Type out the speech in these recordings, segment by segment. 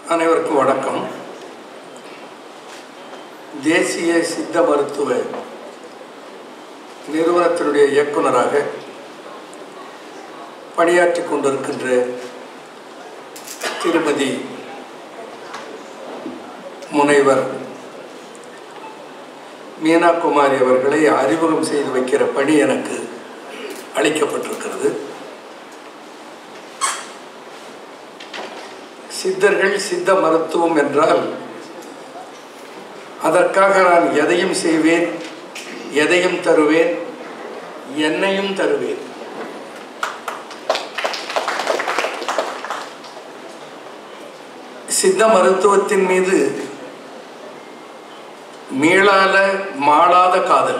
அனைவருக்கும் வணக்கம் தேசிய சித்த மருத்துவ நிறுவனத்தினுடைய இயக்குனராக பணியாற்றி கொண்டிருக்கின்ற திருமதி முனைவர் மீனா குமாரி அவர்களை அறிமுகம் செய்து வைக்கிற பணி எனக்கு அளிக்கப்பட்டிருக்கிறது சித்தர்கள் சித்த மருத்துவம் என்றால் அதற்காக நான் எதையும் செய்வேன் எதையும் தருவேன் என்னையும் தருவேன் சித்த மருத்துவத்தின் மீது மீளாத மாளாத காதல்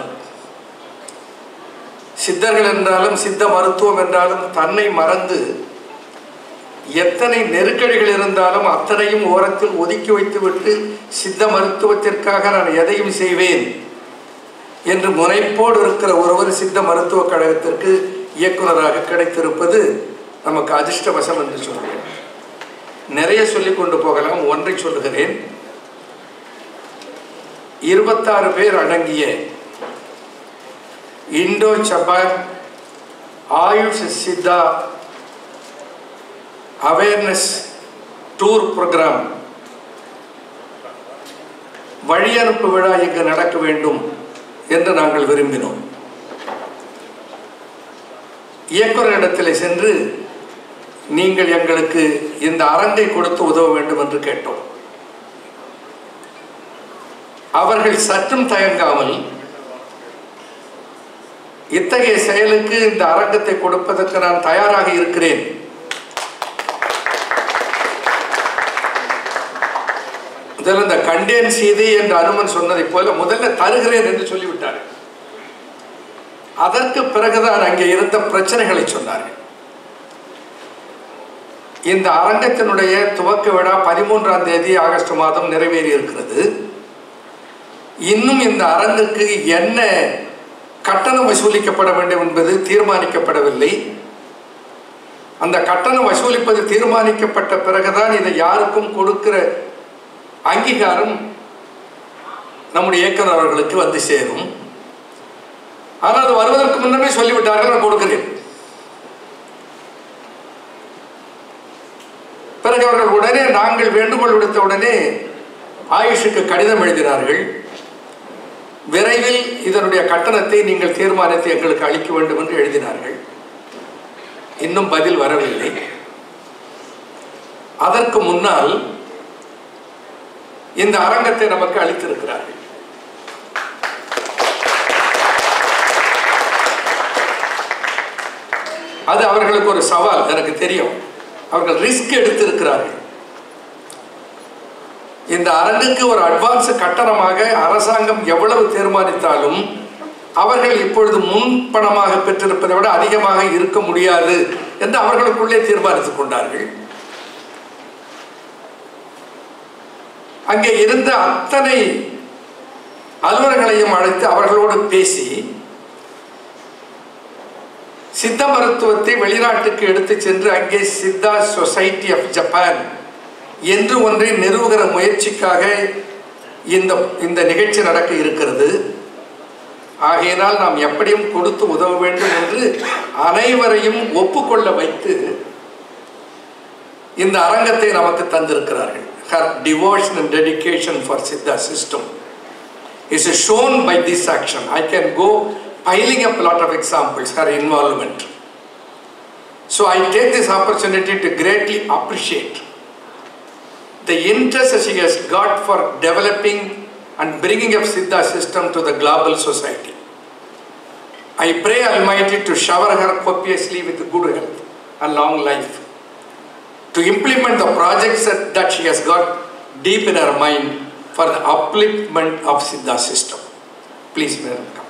சித்தர்கள் என்றாலும் சித்த மருத்துவம் என்றாலும் தன்னை மறந்து எத்தனை நெருக்கடிகள் இருந்தாலும் அத்தனையும் ஓரத்தில் ஒதுக்கி வைத்துவிட்டு சித்த மருத்துவத்திற்காக நான் எதையும் செய்வேன் என்று முனைப்போடு இருக்கிற ஒருவர் சித்த மருத்துவ கழகத்திற்கு இயக்குனராக கிடைத்திருப்பது நமக்கு அதிர்ஷ்டவசம் என்று சொல்கிறேன் நிறைய சொல்லிக் கொண்டு போகலாம் ஒன்றை சொல்லுகிறேன் இருபத்தாறு பேர் அடங்கிய Indo Japan Ayush Siddha awareness tour programme வழி அனுப்பு விழா இங்கு நடக்க வேண்டும் என்று நாங்கள் விரும்பினோம் இயக்குநரிடத்தில் சென்று நீங்கள் எங்களுக்கு இந்த அரங்கை கொடுத்து உதவ வேண்டும் என்று கேட்டோம் அவர்கள் சற்றும் தயங்காமல் இத்தகைய செயலுக்கு இந்த அரங்கத்தை கொடுப்பதற்கு நான் தயாராக இருக்கிறேன் முதல்ல இந்த கண்டேன் சீதை என்று அனுமன் சொன்னதை போல முதல்ல தருகிறேன் என்று சொல்லிவிட்டார் அதற்கு பிறகுதான் அங்கே இருந்த பிரச்சனைகளை சொன்னார்கள் இந்த அரங்கத்தினுடைய துவக்க விழா பதிமூன்றாம் தேதி ஆகஸ்ட் மாதம் நிறைவேறி இருக்கிறது இன்னும் இந்த அரங்குக்கு என்ன கட்டணம் வசூலிக்கப்பட வேண்டும் என்பது தீர்மானிக்கப்படவில்லை அந்த கட்டணம் வசூலிப்பது தீர்மானிக்கப்பட்ட பிறகுதான் இதை யாருக்கும் கொடுக்கிற அங்கீகாரம் நம்முடைய இயக்குனர் அவர்களுக்கு வந்து சேரும் ஆனால் அது வருவதற்கு முன்னமே சொல்லிவிட்டார்கள் நான் கொடுக்கிறேன் பிறகு அவர்கள் உடனே நாங்கள் வேண்டுகோள் விடுத்த உடனே ஆயுஷுக்கு கடிதம் எழுதினார்கள் விரைவில் இதனுடைய கட்டணத்தை நீங்கள் தீர்மானித்து எங்களுக்கு அளிக்க வேண்டும் என்று எழுதினார்கள் இன்னும் பதில் வரவில்லை அதற்கு முன்னால் இந்த அரங்கத்தை நமக்கு அளித்திருக்கிறார்கள் அது அவர்களுக்கு ஒரு சவால் எனக்கு தெரியும் அவர்கள் ரிஸ்க் எடுத்திருக்கிறார்கள் இந்த அரங்குக்கு ஒரு அட்வான்ஸ் கட்டணமாக அரசாங்கம் எவ்வளவு தீர்மானித்தாலும் அவர்கள் இப்பொழுது முன் பணமாக பெற்றிருப்பதை விட அதிகமாக இருக்க முடியாது என்று அவர்களுக்குள்ளே தீர்மானித்துக் கொண்டார்கள் அங்கே இருந்த அத்தனை அலுவலர்களையும் அழைத்து அவர்களோடு பேசி சித்த மருத்துவத்தை வெளிநாட்டுக்கு எடுத்து சென்று அங்கே சித்தா சொசைட்டி ஆஃப் ஜப்பான் என்று ஒன்றை நிறுவுகிற முயற்சிக்காக இந்த இந்த நிகழ்ச்சி நடக்க இருக்கிறது ஆகையினால் நாம் எப்படியும் கொடுத்து உதவ வேண்டும் என்று அனைவரையும் ஒப்புக்கொள்ள வைத்து இந்த அரங்கத்தை நமக்கு தந்திருக்கிறார்கள் her devotion and dedication for Siddha system is shown by this action. I can go piling up a lot of examples, her involvement. So I take this opportunity to greatly appreciate the interest that she has got for developing and bringing up Siddha system to the global society. I pray Almighty to shower her copiously with good health and long life to implement the projects that, that she has got deep in her mind for the upliftment of Siddha system. Please welcome.